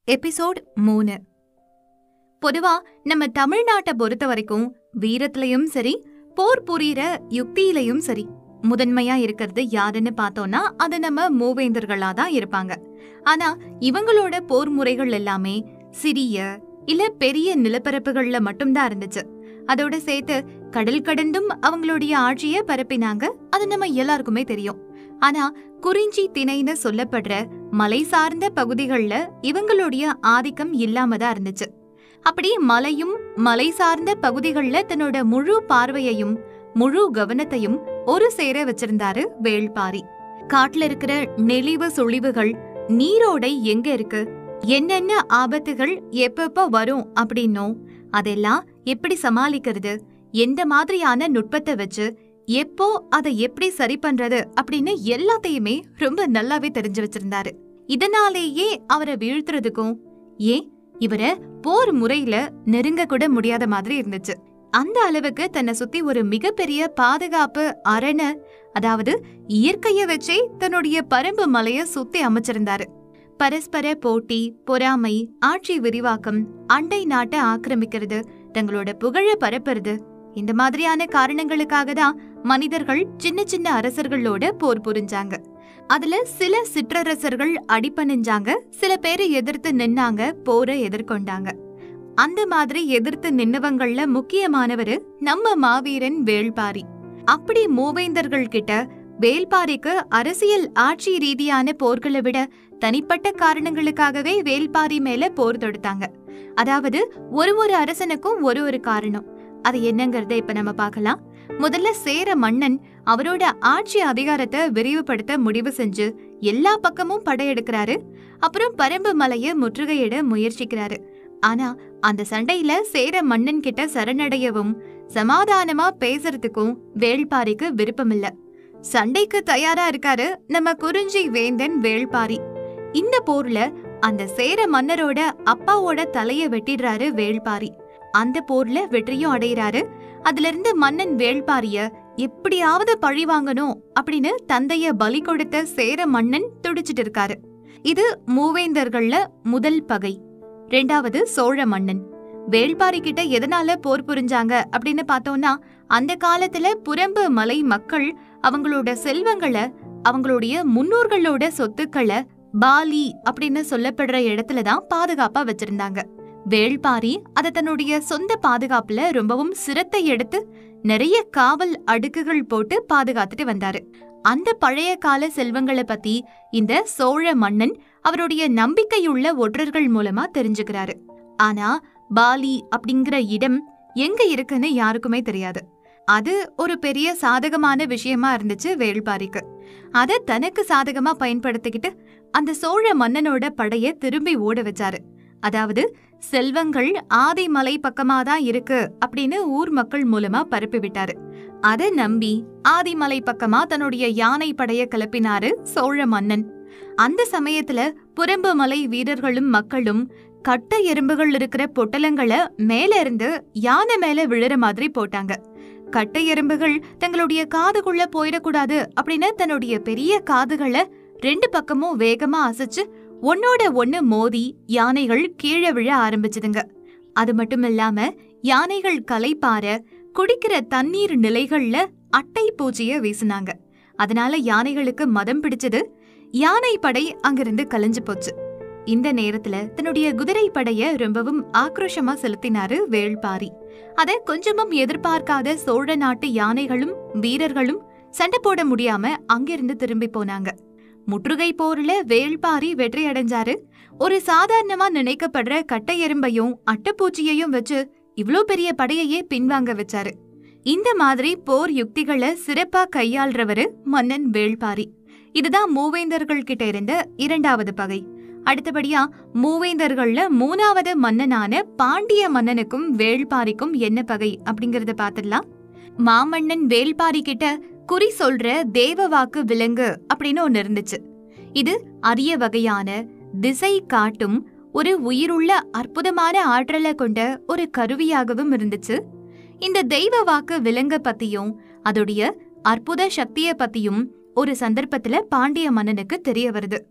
episode மூணு பொதுவா நம்ம தமிழ்நாட்டை பொறுத்த வரைக்கும் வீரத்திலையும் சரி போர் புரியிற யுக்தியிலையும் சரி முதன்மையா இருக்கிறது யாருன்னு பார்த்தோம்னா அது நம்ம மூவேந்தர்களா தான் இருப்பாங்க ஆனா இவங்களோட போர் முறைகள் எல்லாமே சிறிய இல்ல பெரிய நிலப்பரப்புகள்ல மட்டும்தான் இருந்துச்சு அதோட சேர்த்து கடல் கடந்தும் அவங்களுடைய ஆட்சியை பரப்பினாங்க அது நம்ம எல்லாருக்குமே தெரியும் ஆனா குறிஞ்சி திணைன்னு சொல்லப்படுற மலை சார்ந்த பகுதிகள்ல இவங்களுடைய ஆதிக்கம் இல்லாம தான் இருந்துச்சு அப்படி மலையும் மலை சார்ந்த பகுதிகள்ல தன்னோட முழு பார்வையையும் முழு கவனத்தையும் ஒரு சேர வச்சிருந்தாரு வேள்பாரி காட்டுல இருக்கிற நெளிவு சுழிவுகள் நீரோடை எங்க இருக்கு என்னென்ன ஆபத்துகள் எப்பப்ப வரும் அப்படின்னும் அதெல்லாம் எப்படி சமாளிக்கிறது எந்த மாதிரியான நுட்பத்தை வச்சு எப்போ அதை எப்படி சரி பண்றது அப்படின்னு எல்லாத்தையுமே ரொம்ப நல்லாவே தெரிஞ்சு வச்சிருந்தாரு இதனாலேயே அவரை வீழ்த்துறதுக்கும் ஏன் இவரை போர் முறையில நெருங்க கூட முடியாத மாதிரி இருந்துச்சு அந்த அளவுக்கு தன்னை சுத்தி ஒரு மிகப்பெரிய பாதுகாப்பு அரண அதாவது இயற்கைய வச்சே தன்னுடைய பரம்பு மலைய சுத்தி அமைச்சிருந்தாரு பரஸ்பர போட்டி பொறாமை ஆட்சி விரிவாக்கம் அண்டை நாட்டை ஆக்கிரமிக்கிறது தங்களோட புகழ பரப்புறது இந்த மாதிரியான காரணங்களுக்காக தான் மனிதர்கள் சின்ன சின்ன அரசர்களோட போர் புரிஞ்சாங்க அதுல சில சிற்றரசர்கள் அடிபணிஞ்சாங்க சில பேரை எதிர்த்து நின்னாங்க போரை எதிர்கொண்டாங்க அந்த மாதிரி எதிர்த்து நின்னவங்கள்ல முக்கியமானவரு நம்ம மாவீரன் வேள்பாரி அப்படி மூவேந்தர்கள் கிட்ட வேல்பாரிக்கு அரசியல் ஆட்சி ரீதியான போர்களை விட தனிப்பட்ட காரணங்களுக்காகவே வேல்பாரி மேல போர் தொடுத்தாங்க அதாவது ஒரு ஒரு அரசனுக்கும் ஒரு ஒரு காரணம் அது என்னங்கறத இப்ப நம்ம பார்க்கலாம் முதல்ல சேர மன்னன் அவரோட ஆட்சி அதிகாரத்தை விரிவுபடுத்த முடிவு செஞ்சு எல்லா பக்கமும் படையெடுக்கிறாரு அப்புறம் பரம்பு மலைய முற்றுகையிட முயற்சிக்கிறாரு ஆனா அந்த சண்டையில சேர மன்னன் கிட்ட சரணடையவும் சமாதானமா பேசுறதுக்கும் வேள்பாரிக்கு விருப்பமில்ல சண்டைக்கு தயாரா இருக்காரு நம்ம குறிஞ்சி வேந்தன் வேள்பாரி இந்த போர்ல அந்த சேர மன்னரோட அப்பாவோட தலைய வெட்டிடுறாரு வேள்பாரி அந்த போர்ல வெற்றியும் அடையிறாரு அதுல இருந்து மன்னன் வேள்பாரிய எப்படியாவது பழி வாங்கணும் அப்படின்னு தந்தைய பலி கொடுத்த சேர மன்னன் துடிச்சிட்டு இருக்காரு இது மூவேந்தர்கள்ல முதல் பகை ரெண்டாவது சோழ மன்னன் வேள்பாரி கிட்ட எதனால போர் புரிஞ்சாங்க அப்படின்னு பார்த்தோம்னா அந்த காலத்துல புறம்பு மலை மக்கள் அவங்களோட செல்வங்களை அவங்களுடைய முன்னோர்களோட சொத்துக்களை பாலி அப்படின்னு சொல்லப்படுற இடத்துல தான் பாதுகாப்பா வச்சிருந்தாங்க வேள்பாரி அதை தன்னுடைய சொந்த பாதுகாப்புல ரொம்பவும் சிரத்தை எடுத்து நிறைய காவல் அடுக்குகள் போட்டு பாதுகாத்துட்டு வந்தாரு அந்த பழைய கால செல்வங்களை பத்தி இந்த சோழ மன்னன் அவருடைய நம்பிக்கையுள்ள ஒற்றர்கள் மூலமா தெரிஞ்சுக்கிறாரு ஆனா பாலி அப்படிங்கிற இடம் எங்க இருக்குன்னு யாருக்குமே தெரியாது அது ஒரு பெரிய சாதகமான விஷயமா இருந்துச்சு வேள்பாரிக்கு அத தனக்கு சாதகமா பயன்படுத்திக்கிட்டு அந்த சோழ மன்னனோட படைய திரும்பி ஓட வச்சாரு அதாவது செல்வங்கள் ஆதிமலை பக்கமா தான் இருக்கு அப்படின்னு ஊர் மக்கள் மூலமா பரப்பி விட்டாரு அத நம்பி ஆதிமலை பக்கமா தன்னுடைய யானை படைய கிளப்பினாரு சோழ மன்னன் அந்த சமயத்துல புறம்பு மலை வீரர்களும் மக்களும் கட்ட எறும்புகள் இருக்கிற பொட்டலங்களை மேல இருந்து யானை மேல விழுற மாதிரி போட்டாங்க கட்ட எறும்புகள் தங்களுடைய காதுக்குள்ள போயிடக்கூடாது அப்படின்னு தன்னுடைய பெரிய காதுகளை ரெண்டு பக்கமும் வேகமா அசைச்சு ஒன்னோட ஒன்னு மோதி யானைகள் கீழே விழ ஆரம்பிச்சதுங்க அது மட்டும் இல்லாம யானைகள் களைப்பார குடிக்கிற தண்ணீர் நிலைகள்ல அட்டை பூச்சிய வீசினாங்க அதனால யானைகளுக்கு மதம் பிடிச்சது யானை படை அங்கிருந்து கலைஞ்சு போச்சு இந்த நேரத்துல தன்னுடைய குதிரை படைய ரொம்பவும் ஆக்ரோஷமா செலுத்தினாரு வேள்பாரி அத கொஞ்சமும் எதிர்பார்க்காத சோழ நாட்டு யானைகளும் வீரர்களும் சண்டை போட முடியாம அங்கிருந்து திரும்பி போனாங்க முற்றுகை போர்ல வேள்பாரி வெற்றி அடைஞ்சாரு ஒரு சாதாரணமா நினைக்கப்படுற கட்டை எறும்பையும் அட்டைப்பூச்சியையும் வச்சு இவ்ளோ பெரிய படையையே பின்வாங்க வச்சாரு இந்த மாதிரி போர் யுக்திகளை சிறப்பா கையாள்றவரு மன்னன் வேள்பாரி இதுதான் மூவேந்தர்கள் கிட்ட இருந்த இரண்டாவது பகை அடுத்தபடியா மூவேந்தர்கள்ல மூணாவது மன்னனான பாண்டிய மன்னனுக்கும் வேள்பாரிக்கும் என்ன பகை அப்படிங்கறத பாத்துடலாம் மாமன்னன் வேள்பாரி கிட்ட குறி சொல்ற தேவ வாக்கு விலங்கு அப்படின்னு ஒன்னு இருந்துச்சு இது அரிய வகையான திசை காட்டும் ஒரு உயிருள்ள அற்புதமான ஆற்றலை கொண்ட ஒரு கருவியாகவும் இருந்துச்சு இந்த தெய்வ வாக்கு விலங்க பத்தியும் அதோடைய அற்புத சக்திய பத்தியும் ஒரு சந்தர்ப்பத்துல பாண்டிய மன்னனுக்கு தெரிய வருது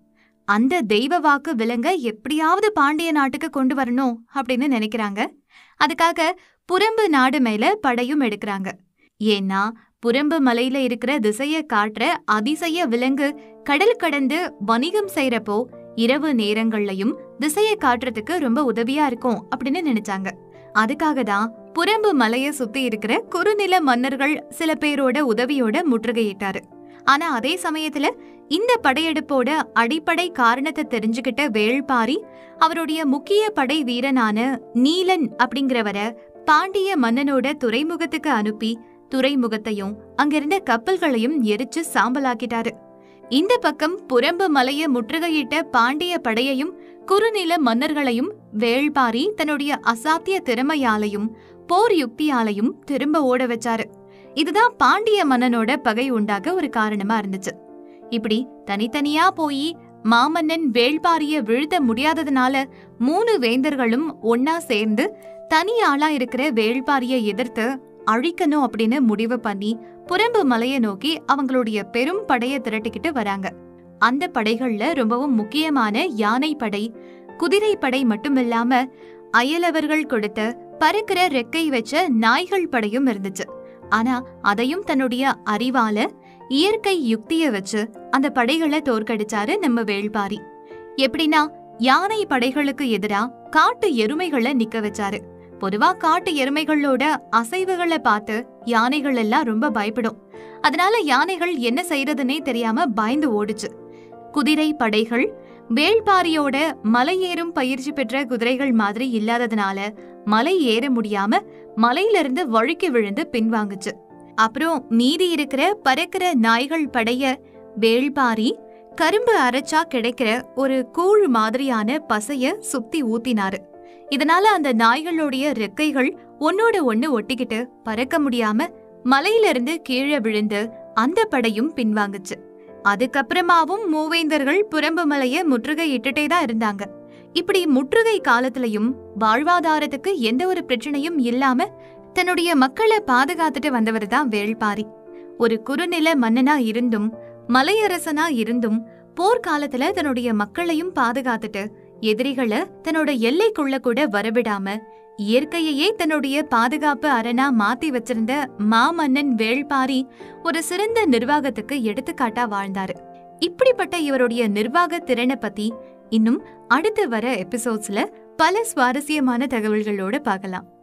அந்த தெய்வ வாக்கு விலங்க எப்படியாவது பாண்டிய நாட்டுக்கு கொண்டு வரணும் அப்படின்னு நினைக்கிறாங்க அதுக்காக புறம்பு நாடு மேல படையும் எடுக்கிறாங்க ஏன்னா புறம்பு மலையில இருக்கிற திசைய காட்டுற அதிசய விலங்கு கடல் கடந்து வணிகம் செய்யறப்போ இரவு நேரங்கள்லயும் திசைய காட்டுறதுக்கு ரொம்ப உதவியா இருக்கும் அப்படின்னு நினைச்சாங்க அதுக்காக தான் புறம்பு மலைய சுத்தி இருக்கிற குறுநில மன்னர்கள் சில பேரோட உதவியோட முற்றுகையிட்டாரு ஆனா அதே சமயத்துல இந்த படையெடுப்போட அடிப்படை காரணத்தை தெரிஞ்சுக்கிட்ட வேள்பாரி அவருடைய முக்கிய படை வீரனான நீலன் அப்படிங்கிறவரை பாண்டிய மன்னனோட துறைமுகத்துக்கு அனுப்பி துறைமுகத்தையும் அங்கிருந்த கப்பல்களையும் எரிச்சு சாம்பலாக்கிட்டாரு இந்த பக்கம் புறம்பு மலைய முற்றுகையிட்ட பாண்டிய படையையும் குறுநில மன்னர்களையும் வேள்பாரி தன்னுடைய அசாத்திய திறமையாலையும் போர் யுக்தியாலையும் திரும்ப ஓட வச்சாரு இதுதான் பாண்டிய மன்னனோட பகை உண்டாக ஒரு காரணமா இருந்துச்சு இப்படி தனித்தனியா போய் மாமன்னன் வேள்பாரிய வீழ்த்த முடியாததுனால மூணு வேந்தர்களும் ஒன்னா சேர்ந்து தனி ஆளா இருக்கிற வேள்பாரிய எதிர்த்து அழிக்கணும் அப்படின்னு முடிவு பண்ணி புறம்பு மலைய நோக்கி அவங்களுடைய பெரும் படைய திரட்டிக்கிட்டு வராங்க அந்த படைகள்ல ரொம்பவும் முக்கியமான யானை படை குதிரை படை மட்டுமில்லாம அயலவர்கள் கொடுத்த பறக்கிற ரெக்கை வச்ச நாய்கள் படையும் இருந்துச்சு ஆனா அதையும் தன்னுடைய அறிவால இயற்கை யுக்திய வச்சு அந்த படைகளை தோற்கடிச்சாரு நம்ம வேள்பாரி எப்படின்னா யானை படைகளுக்கு எதிரா காட்டு எருமைகளை நிக்க வச்சாரு பொதுவா காட்டு எருமைகளோட அசைவுகளை பார்த்து யானைகள் எல்லாம் ரொம்ப பயப்படும் அதனால யானைகள் என்ன செய்யறதுன்னே தெரியாம பயந்து ஓடுச்சு குதிரை படைகள் வேள்பாரியோட மலை ஏறும் பயிற்சி பெற்ற குதிரைகள் மாதிரி இல்லாததுனால மலை ஏற முடியாம மலையிலிருந்து வழுக்கி விழுந்து பின்வாங்குச்சு அப்புறம் மீதி இருக்கிற பறக்கிற நாய்கள் படைய வேள்பாரி கரும்பு அரைச்சா கிடைக்கிற ஒரு கூழ் மாதிரியான பசைய சுத்தி ஊத்தினாரு இதனால அந்த நாய்களுடைய ரெக்கைகள் ஒன்னோட ஒண்ணு ஒட்டிக்கிட்டு பறக்க முடியாம மலையிலிருந்து கீழே விழுந்து அந்த படையும் பின்வாங்குச்சு அதுக்கப்புறமாவும் மூவேந்தர்கள் புறம்பு மலைய முற்றுகையிட்டுட்டே தான் இருந்தாங்க இப்படி முற்றுகை காலத்திலையும் வாழ்வாதாரத்துக்கு எந்த ஒரு பிரச்சனையும் இல்லாம தன்னுடைய மக்களை பாதுகாத்துட்டு வந்தவர் தான் வேள்பாரி ஒரு குறுநில மன்னனா இருந்தும் மலையரசனா இருந்தும் போர்க்காலத்துல தன்னுடைய மக்களையும் பாதுகாத்துட்டு எதிரிகளை தன்னோட எல்லைக்குள்ள கூட வரவிடாம இயற்கையையே தன்னுடைய பாதுகாப்பு அரணா மாத்தி வச்சிருந்த மாமன்னன் வேள்பாரி ஒரு சிறந்த நிர்வாகத்துக்கு எடுத்துக்காட்டா வாழ்ந்தாரு இப்படிப்பட்ட இவருடைய நிர்வாக திறனை பத்தி இன்னும் அடுத்து வர எபிசோட்ஸ்ல பல சுவாரஸ்யமான தகவல்களோட பார்க்கலாம்